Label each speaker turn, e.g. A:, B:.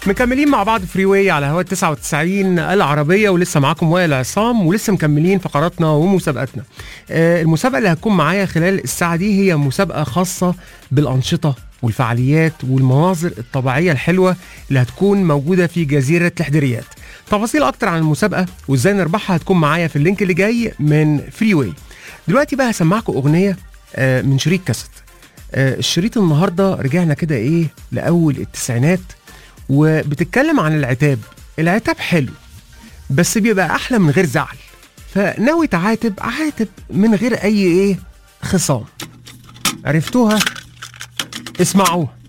A: مكملين مع بعض فري واي على هوا 99 العربيه ولسه معاكم وائل عصام ولسه مكملين فقراتنا ومسابقاتنا. آه، المسابقه اللي هتكون معايا خلال الساعه دي هي مسابقه خاصه بالانشطه والفعاليات والمناظر الطبيعيه الحلوه اللي هتكون موجوده في جزيره الحدريات. تفاصيل اكتر عن المسابقه وازاي نربحها هتكون معايا في اللينك اللي جاي من فري واي. دلوقتي بقى هسمعكم اغنيه آه، من شريط كاسيت. آه، الشريط النهارده رجعنا كده ايه لاول التسعينات وبتتكلم عن العتاب العتاب حلو بس بيبقى احلى من غير زعل فناوي تعاتب عاتب من غير اي ايه خصام عرفتوها اسمعوها